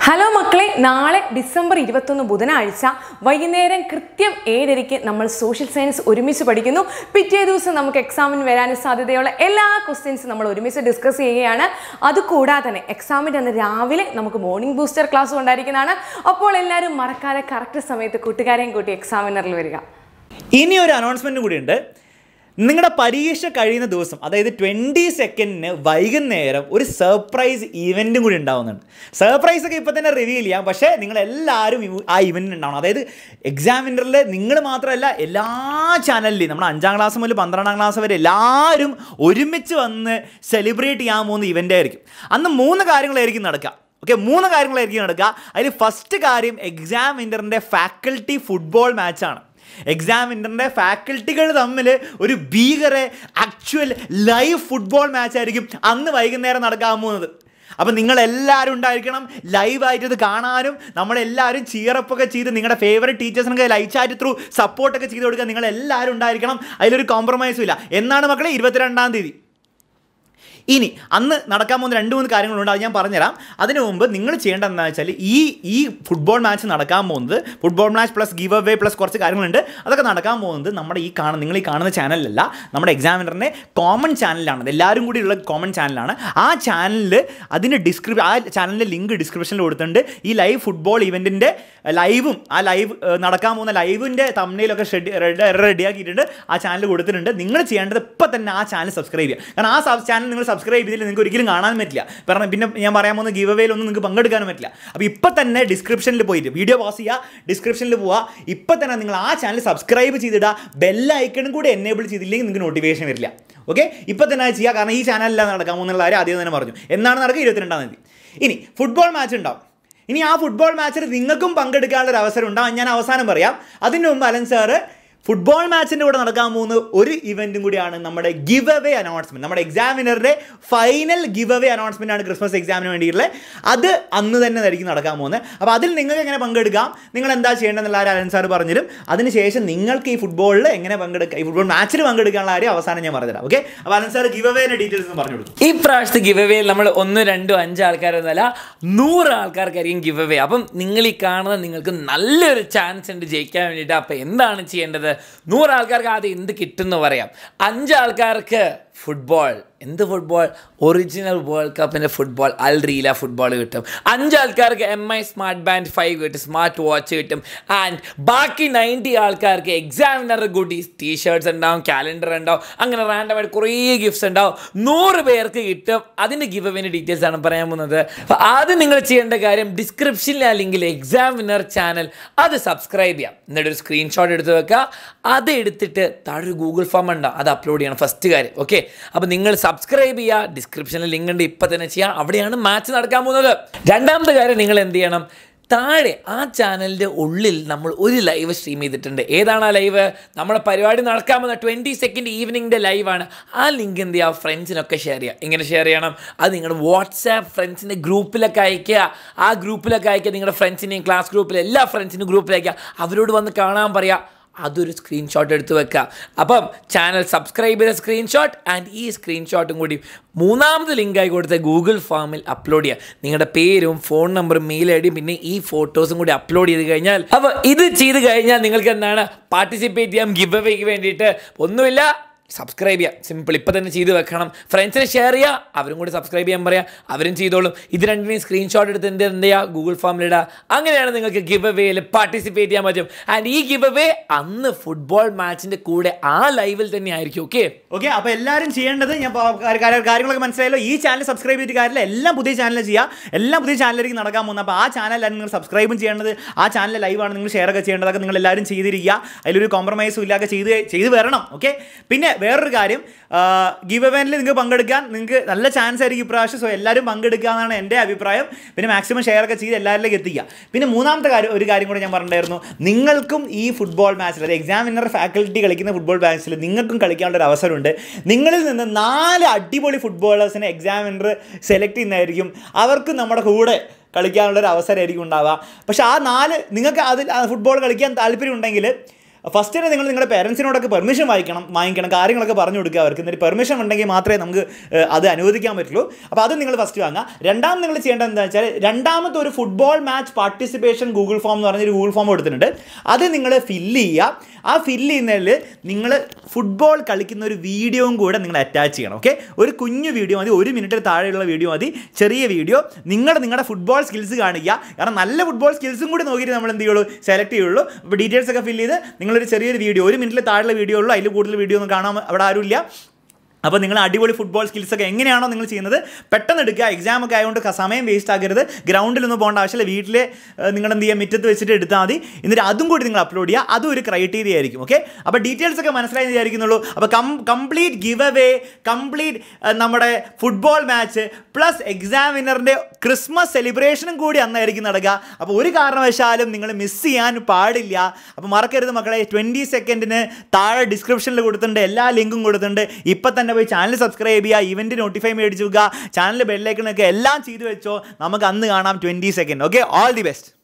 hello മക്കളെ നാളെ December ഇരുപത്തൊന്ന് ബുധനാഴ്ച വൈകുന്നേരം കൃത്യം ഏഴരയ്ക്ക് നമ്മൾ സോഷ്യൽ സയൻസ് ഒരുമിച്ച് പഠിക്കുന്നു പിറ്റേ ദിവസം നമുക്ക് എക്സാമിന് വരാൻ സാധ്യതയുള്ള എല്ലാ ക്വസ്റ്റ്യൻസും നമ്മൾ ഒരുമിച്ച് ഡിസ്കസ് ചെയ്യുകയാണ് അതുകൂടാതെ തന്നെ എക്സാമിൻ്റെ അന്ന് രാവിലെ നമുക്ക് മോർണിംഗ് ബൂസ്റ്റർ ക്ലാസ് ഉണ്ടായിരിക്കുന്നതാണ് അപ്പോൾ എല്ലാവരും മറക്കാതെ കറക്റ്റ് സമയത്ത് കൂട്ടുകാരെയും കൂട്ടി എക്സാമിനറിൽ വരിക ഇനി ഒരു അനൗൺസ്മെന്റ് കൂടിയുണ്ട് നിങ്ങളുടെ പരീക്ഷ കഴിയുന്ന ദിവസം അതായത് ട്വൻറ്റി സെക്കൻഡിന് വൈകുന്നേരം ഒരു സർപ്രൈസ് ഇവൻറ്റും കൂടി ഉണ്ടാവുന്നുണ്ട് സർപ്രൈസ് ഒക്കെ ഇപ്പോൾ തന്നെ റിവീൽ ചെയ്യാം പക്ഷേ നിങ്ങൾ എല്ലാവരും ഇവ- ആ ഇവൻറ്റിന് ഉണ്ടാവണം അതായത് എക്സാമിനറിൽ നിങ്ങൾ മാത്രമല്ല എല്ലാ ചാനലിലും നമ്മുടെ അഞ്ചാം ക്ലാസ് മുതൽ പന്ത്രണ്ടാം ക്ലാസ് വരെ എല്ലാവരും ഒരുമിച്ച് വന്ന് സെലിബ്രേറ്റ് ചെയ്യാൻ പോകുന്ന ഇവൻ്റ് ആയിരിക്കും അന്ന് മൂന്ന് കാര്യങ്ങളായിരിക്കും നടക്കുക ഓക്കെ മൂന്ന് കാര്യങ്ങളായിരിക്കും നടക്കുക അതിൽ ഫസ്റ്റ് കാര്യം എക്സാമിനറിൻ്റെ ഫാക്കൽറ്റി ഫുട്ബോൾ മാച്ചാണ് എക്സാമിനറിൻ്റെ ഫാക്കൽറ്റികൾ തമ്മിൽ ഒരു ഭീകര ആക്ച്വൽ ലൈവ് ഫുട്ബോൾ മാച്ച് ആയിരിക്കും അന്ന് വൈകുന്നേരം നടക്കാൻ പോകുന്നത് അപ്പം നിങ്ങളെല്ലാവരും ഉണ്ടായിരിക്കണം ലൈവായിട്ട് ഇത് കാണാനും നമ്മളെല്ലാവരും ചിയറപ്പൊക്കെ ചെയ്ത് നിങ്ങളുടെ ഫേവറേറ്റ് ടീച്ചേഴ്സിനൊക്കെ ലൈവ് ചാറ്റ് ത്രൂ സപ്പോർട്ടൊക്കെ ചെയ്ത് കൊടുക്കുക നിങ്ങളെല്ലാവരും ഉണ്ടായിരിക്കണം അതിലൊരു കോംപ്രമൈസും ഇല്ല എന്നാണ് മക്കളെ ഇരുപത്തിരണ്ടാം തീയതി ഇനി അന്ന് നടക്കാൻ പോകുന്ന രണ്ട് മൂന്ന് കാര്യങ്ങളുണ്ട് അത് ഞാൻ പറഞ്ഞുതരാം അതിനു മുമ്പ് നിങ്ങൾ ചെയ്യേണ്ടത് എന്താണെന്ന് വെച്ചാൽ ഈ ഈ ഫുട്ബോൾ മാച്ച് നടക്കാൻ പോകുന്നത് football match plus give away plus കുറച്ച് കാര്യങ്ങളുണ്ട് അതൊക്കെ നടക്കാൻ പോകുന്നത് നമ്മുടെ ഈ കാണുന്ന നിങ്ങൾ ഈ കാണുന്ന ചാനലിലല്ല നമ്മുടെ എക്സാമിനറിൻ്റെ കോമൺ ചാനലാണ് എല്ലാവരും കൂടി ഉള്ള കോമൺ ചാനലാണ് ആ ചാനലിൽ അതിൻ്റെ ഡിസ്ക്രിപ്ഷൻ ആ ചാനലിൻ്റെ ലിങ്ക് ഡിസ്ക്രിപ്ഷനിൽ കൊടുത്തിട്ടുണ്ട് ഈ ലൈവ് ഫുട്ബോൾ ഇവൻറ്റിൻ്റെ ലൈവും ആ ലൈവ് നടക്കാൻ പോകുന്ന ലൈവിൻ്റെ തമ്മിലൊക്കെ റെഡിയാക്കിയിട്ടുണ്ട് ആ ചാനൽ കൊടുത്തിട്ടുണ്ട് നിങ്ങൾ ചെയ്യേണ്ടത് ഇപ്പം തന്നെ ആ ചാനൽ സബ്സ്ക്രൈബ് ചെയ്യുക കാരണം ആ സബ് ചാനൽ നിങ്ങൾ സബ്സ്ക്രൈബ് ചെയ്തില്ല നിങ്ങൾക്ക് ഒരിക്കലും കാണാൻ പറ്റില്ല കാരണം പിന്നെ ഞാൻ പറയാൻ പോകുന്ന ഗീവ് അവേയിലൊന്നും നിങ്ങൾക്ക് പങ്കെടുക്കാനും പറ്റില്ല അപ്പോൾ ഇപ്പം തന്നെ ഡിസ്ക്രിപ്ഷനിൽ പോയിട്ട് വീഡിയോ പാസ് ചെയ്യുക ഡിസ്ക്രിപ്ഷനിൽ പോവുക ഇപ്പം തന്നെ നിങ്ങൾ ആ ചാനൽ സബ്സ്ക്രൈബ് ചെയ്തിടുക ബെല്ലൈക്കണും കൂടി എനേബിൾ ചെയ്തില്ലെങ്കിൽ നിങ്ങൾക്ക് നോട്ടിഫിക്കേഷൻ വരില്ല ഓക്കെ ഇപ്പം തന്നെ അത് ചെയ്യുക കാരണം ഈ ചാനലിലാണ് നടക്കാൻ പോകുന്നുള്ള കാര്യം ആദ്യം തന്നെ പറഞ്ഞു എന്നാണ് നടക്കുക ഇരുപത്തിരണ്ടാം തീയതി ഇനി ഫുട്ബോൾ മാച്ച് ഉണ്ടാവും ഇനി ആ ഫുട്ബോൾ മാച്ചിൽ നിങ്ങൾക്കും പങ്കെടുക്കാനുള്ള ഒരു അവസരം ഉണ്ടാവും ഞാൻ അവസാനം പറയാം അതിന് മുമ്പ് അലൻ സാറ് ഫുട്ബോൾ മാച്ചിൻ്റെ കൂടെ നടക്കാൻ പോകുന്ന ഒരു ഇവൻറ്റും കൂടിയാണ് നമ്മുടെ ഗിവ് അവേ അനൗൺസ്മെൻറ്റ് നമ്മുടെ എക്സാമിനറുടെ ഫൈനൽ ഗിവ് അവേ അനൗൺസ്മെൻ്റ് ആണ് ക്രിസ്മസ് എക്സാമിന് വേണ്ടിയിട്ടുള്ളത് അത് അന്ന് തന്നെ ആയിരിക്കും നടക്കാൻ പോകുന്നത് അപ്പോൾ അതിൽ നിങ്ങൾക്ക് എങ്ങനെ പങ്കെടുക്കാം നിങ്ങൾ എന്താ ചെയ്യേണ്ടതെന്നുള്ള കാര്യം അലൻ സാർ പറഞ്ഞുതരും അതിനുശേഷം നിങ്ങൾക്ക് ഈ ഫുട്ബോളിൽ എങ്ങനെ പങ്കെടുക്കാം ഈ ഫുട്ബോൾ മാച്ചിൽ പങ്കെടുക്കാനുള്ള കാര്യം അവസാനം ഞാൻ പറഞ്ഞുതരാം ഓക്കെ അപ്പോൾ അലൻ സാർ ഗിവ് അവേൻ്റെ ഡീറ്റെയിൽസ് പറഞ്ഞു കൊടുക്കും ഈ പ്രാവശ്യത്തെ ഗിവ് അവേ നമ്മൾ ഒന്ന് രണ്ടോ അഞ്ച് ആൾക്കാരൊന്നുമല്ല നൂറ് ആൾക്കാർക്കായിരിക്കും ഗിവ് അവേ അപ്പം നിങ്ങൾ ഈ കാണുന്ന നിങ്ങൾക്ക് നല്ലൊരു ചാൻസ് ഉണ്ട് ജയിക്കാൻ വേണ്ടിയിട്ട് അപ്പം എന്താണ് ചെയ്യേണ്ടത് നൂറ് ആൾക്കാർക്ക് ആദ്യം എന്ത് കിട്ടുമെന്ന് പറയാം അഞ്ച് ആൾക്കാർക്ക് ഫുട്ബോൾ എന്ത് ഫുട്ബോൾ ഒറിജിനൽ വേൾഡ് കപ്പിൻ്റെ ഫുട്ബോൾ അൽ റീല ഫുട്ബോൾ കിട്ടും അഞ്ച് ആൾക്കാർക്ക് M I smart band five കിട്ടും സ്മാർട്ട് വാച്ച് കിട്ടും ആൻഡ് ബാക്കി നയൻറ്റി ആൾക്കാർക്ക് എക്സാമിനർ ഗുഡീസ് ടീ ഷർട്ട്സ് ഉണ്ടാവും കാലണ്ടർ ഉണ്ടാവും അങ്ങനെ റാൻഡമായിട്ട് കുറേ ഗിഫ്റ്റ്സ് ഉണ്ടാവും നൂറ് പേർക്ക് കിട്ടും അതിൻ്റെ ഗിവ് അവേൻ്റെ ഡീറ്റെയിൽസ് ആണ് പറയാൻ പോകുന്നത് അപ്പോൾ ആദ്യം നിങ്ങൾ ചെയ്യേണ്ട കാര്യം ഡിസ്ക്രിപ്ഷനിൽ അല്ലെങ്കിൽ എക്സാമിനർ ചാനൽ അത് സബ്സ്ക്രൈബ് ചെയ്യാം എന്നിട്ട് ഒരു സ്ക്രീൻഷോട്ട് എടുത്ത് വെക്കുക അത് എടുത്തിട്ട് താഴെ ഒരു ഗൂഗിൾ ഫോം ഉണ്ടാവും അത് അപ്ലോഡ് ചെയ്യണം ഫസ്റ്റ് കാര്യം ഓക്കെ അപ്പോൾ നിങ്ങൾ സബ്സ്ക്രൈബ് ചെയ്യുക ഡിസ്ക്രിപ്ഷനിൽ ലിങ്ക് ഉണ്ട് ഇപ്പം തന്നെ ചെയ്യാം അവിടെയാണ് മാച്ച് നടക്കാൻ പോകുന്നത് രണ്ടാമത്തെ കാര്യം നിങ്ങൾ എന്ത് ചെയ്യണം താഴെ ആ ചാനലിൻ്റെ ഉള്ളിൽ നമ്മൾ ഒരു ലൈവ് സ്ട്രീം ചെയ്തിട്ടുണ്ട് ഏതാണ് ആ ലൈവ് നമ്മുടെ പരിപാടി നടക്കാൻ പോകുന്ന ട്വൻറ്റി സെക്കൻഡ് ഈവനിങ്ങിൻ്റെ ലൈവാണ് ആ ലിങ്ക് എന്ത് ചെയ്യുക ഫ്രണ്ട്സിനൊക്കെ ഷെയർ ചെയ്യുക എങ്ങനെ ഷെയർ ചെയ്യണം അത് നിങ്ങളുടെ വാട്സാപ്പ് ഫ്രണ്ട്സിൻ്റെ ഗ്രൂപ്പിലൊക്കെ അയക്കുക ആ ഗ്രൂപ്പിലൊക്കെ അയക്കുക നിങ്ങളുടെ ഫ്രണ്ട്സിനെയും ക്ലാസ് ഗ്രൂപ്പിൽ എല്ലാ ഫ്രണ്ട്സിനും ഗ്രൂപ്പിൽ അയക്കുക അവരോട് വന്ന് കാണാൻ പറയുക അതൊരു സ്ക്രീൻഷോട്ട് എടുത്ത് വെക്കുക അപ്പം ചാനൽ സബ്സ്ക്രൈബ് ചെയ്ത സ്ക്രീൻഷോട്ട് ആൻഡ് ഈ സ്ക്രീൻഷോട്ടും കൂടി മൂന്നാമത് ലിങ്കായി കൊടുത്ത ഗൂഗിൾ ഫോമിൽ അപ്ലോഡ് ചെയ്യുക നിങ്ങളുടെ പേരും ഫോൺ നമ്പറും മെയിൽ ഐ ഡിയും പിന്നെ ഈ ഫോട്ടോസും കൂടി അപ്ലോഡ് ചെയ്ത് കഴിഞ്ഞാൽ അപ്പോൾ ഇത് ചെയ്ത് കഴിഞ്ഞാൽ നിങ്ങൾക്ക് എന്താണ് പാർട്ടിസിപ്പേറ്റ് ചെയ്യാം ഗിവ് അവേക്ക് വേണ്ടിയിട്ട് ഒന്നുമില്ല സബ്സ്ക്രൈബ് ചെയ്യാം സിമ്പിൾ ഇപ്പം തന്നെ ചെയ്ത് വെക്കണം ഫ്രണ്ട്സിനെ ഷെയർ ചെയ്യുക അവരും കൂടി സബ്സ്ക്രൈബ് ചെയ്യാൻ പറയാം അവരും ചെയ്തോളും ഇത് രണ്ടിനെയും സ്ക്രീൻഷോട്ട് എടുത്ത് എന്ത് എന്ത് ചെയ്യുക ഗൂഗിൾ ഫോമിലിടുക അങ്ങനെയാണ് നിങ്ങൾക്ക് ഗിവ് അവേയിൽ പാർട്ടിസിപ്പേറ്റ് ചെയ്യാൻ പറ്റും ആൻഡ് ഈ ഗിവ് അവേ അന്ന് ഫുട്ബോൾ മാച്ചിൻ്റെ കൂടെ ആ ലൈവിൽ തന്നെ ആയിരിക്കും ഓക്കെ ഓക്കെ അപ്പോൾ എല്ലാവരും ചെയ്യേണ്ടത് ഞാൻ പ- കാര്യ- കാര്യ- കാര്യങ്ങളൊക്കെ മനസ്സിലായല്ലോ ഈ ചാനൽ സബ്സ്ക്രൈബ് ചെയ്തിട്ട് കാര്യമില്ല എല്ലാം പുതിയ ചാനൽ ചെയ്യുക എല്ലാം പുതിയ ചാനലിലേക്ക് നടക്കാൻ പോകുന്നത് അപ്പോൾ ആ ചാനലാണ് നിങ്ങൾ സബ്സ്ക്രൈബും ചെയ്യേണ്ടത് ആ ചാനൽ ലൈവാണ് നിങ്ങൾ ഷെയർ ഒക്കെ ചെയ്യേണ്ടതൊക്കെ നിങ്ങൾ എല്ലാവരും ചെയ്തിരിക്കുക അതിലൊരു കോംപ്രമൈസും ഇല്ലാതെ ചെയ്ത് ചെയ്ത് വരണം ഓക്കെ പിന്നെ വേറൊരു കാര്യം ഗീവ് എവൻറ്റിൽ നിങ്ങൾക്ക് പങ്കെടുക്കാൻ നിങ്ങൾക്ക് നല്ല ചാൻസ് ആയിരിക്കും ഇപ്രാവശ്യം സോ എല്ലാവരും പങ്കെടുക്കുക എന്നാണ് എൻ്റെ അഭിപ്രായം പിന്നെ മാക്സിമം ഷെയർ ഒക്കെ ചെയ്ത് എല്ലാവരിലേക്ക് എത്തിക്കുക പിന്നെ മൂന്നാമത്തെ കാര്യം ഒരു കാര്യം കൂടെ ഞാൻ പറഞ്ഞിട്ടുണ്ടായിരുന്നു നിങ്ങൾക്കും ഈ ഫുട്ബോൾ മാച്ചിൽ അതായത് എക്സാമിനർ ഫാക്കൽറ്റി കളിക്കുന്ന ഫുട്ബോൾ മാച്ചിൽ നിങ്ങൾക്കും കളിക്കാനുള്ള ഒരു അവസരമുണ്ട് നിങ്ങളിൽ നിന്ന് നാല് അടിപൊളി ഫുട്ബോളേഴ്സിനെ എക്സാമിനർ സെലക്ട് ചെയ്യുന്നതായിരിക്കും അവർക്ക് നമ്മുടെ കൂടെ കളിക്കാനുള്ള ഒരു അവസരമായിരിക്കും ഉണ്ടാവുക പക്ഷേ ആ നാല് നിങ്ങൾക്ക് അതിൽ ഫുട്ബോൾ കളിക്കാൻ താല്പര്യം ഉണ്ടെങ്കിൽ ഫസ്റ്റ് തന്നെ നിങ്ങൾ നിങ്ങളുടെ പേരൻസിനോടൊക്കെ പെർമിഷൻ വായിക്കണം വാങ്ങിക്കണം കാര്യങ്ങളൊക്കെ പറഞ്ഞു കൊടുക്കുക അവർക്ക് എന്നിട്ട് പെർമിഷൻ ഉണ്ടെങ്കിൽ മാത്രമേ നമുക്ക് ഏഹ്, അത് അനുവദിക്കാൻ പറ്റുള്ളൂ അപ്പോൾ അത് നിങ്ങൾ ഫസ്റ്റ് വാങ്ങുക രണ്ടാം നിങ്ങൾ ചെയ്യേണ്ടത് എന്താ വെച്ചാൽ രണ്ടാമത്തെ ഒരു football match participation Google form എന്ന് പറഞ്ഞൊരു ഗൂഗിൾ ഫോം കൊടുത്തിട്ടുണ്ട് അത് നിങ്ങൾ ഫില്ല് ചെയ്യുക ആ ഫില്ല് ചെയ്യുന്നതിൽ നിങ്ങൾ ഫുട്ബോൾ കളിക്കുന്ന ഒരു വീഡിയോയും കൂടെ നിങ്ങൾ അറ്റാച്ച് ചെയ്യണം ഓക്കെ ഒരു കുഞ്ഞു വീഡിയോ മതി ഒരു മിനിറ്റിൽ താഴെയുള്ള വീഡിയോ മതി ചെറിയ വീഡിയോ നിങ്ങൾ നിങ്ങളുടെ ഫുട്ബോൾ സ്കിൽസ് കാണിക്കുക കാരണം നല്ല ഫുട്ബോൾ സ്കിൽസും കൂടി നോക്കിയിട്ട് നമ്മൾ എന്ത് ചെയ്യുള്ളൂ സെലക്ട് ചെയ്യുള്ളൂ അപ്പോൾ ഡീറ്റെയിൽസ് ഒക്കെ ഫില്ല് ചെയ്ത് നിങ്ങളൊരു ചെറിയൊരു വീഡിയോ ഒരു മിനിറ്റിൽ താഴെയുള്ള വീഡിയോ ഉള്ളൂ അതിൽ കൂടുതൽ വീഡിയോ ഒന്നും കാണാൻ അവിടെ ആരുമില്ല അപ്പോൾ നിങ്ങൾ അടിപൊളി ഫുട്ബോൾ സ്കിൽസ് ഒക്കെ എങ്ങനെയാണോ നിങ്ങൾ ചെയ്യുന്നത് പെട്ടെന്ന് എടുക്കുക എക്സാം ഒക്കെ ആയതുകൊണ്ട് ക- സമയം വേസ്റ്റ് ആക്കരുത് ഗ്രൗണ്ടിലൊന്നും പോകേണ്ട ആവശ്യമില്ല വീട്ടിൽ നിങ്ങൾ എന്ത് ചെയ്യുക മുറ്റത്ത് വെച്ചിട്ട് എടുത്താൽ മതി എന്നിട്ട് അതും കൂടി നിങ്ങൾ അപ്ലോഡ് ചെയ്യുക അതും ഒരു ക്രൈറ്റീരിയ ആയിരിക്കും ഓക്കെ അപ്പോൾ ഡീറ്റെയിൽസ് ഒക്കെ മനസ്സിലായി എന്ന് വിചാരിക്കുന്നുള്ളൂ അപ്പോൾ കം കംപ്ലീറ്റ് ഗിവ് അവേ കംപ്ലീറ്റ് നമ്മുടെ ഫുട്ബോൾ മാച്ച് പ്ലസ് എക്സാമിനറിൻ്റെ ക്രിസ്മസ് സെലിബ്രേഷനും കൂടി അന്നായിരിക്കും നടക്കുക അപ്പോൾ ഒരു കാരണവശാലും നിങ്ങൾ മിസ് ചെയ്യാൻ പാടില്ല അപ്പോൾ മറക്കരുത് മക്കളെ ട്വൻറ്റി സെക്കൻഡിന് താഴെ ഡിസ്ക്രിപ്ഷനിൽ കൊടുത്തിട്ടുണ്ട് എല്ലാ ലിങ്കും കൊടുത്തിട്ടുണ്ട് ഇപ്പം തന്നെ പോയി ചാനൽ സബ്സ്ക്രൈബ് ചെയ്യുക ഇവൻറ്റ് നോട്ടിഫൈ മേടിച്ച് വെക്കുക ചാനൽ ബെല്ലൈക്കണൊക്കെ എല്ലാം ചെയ്തു വെച്ചോ നമുക്ക് അന്ന് കാണാം twenty second okay all the best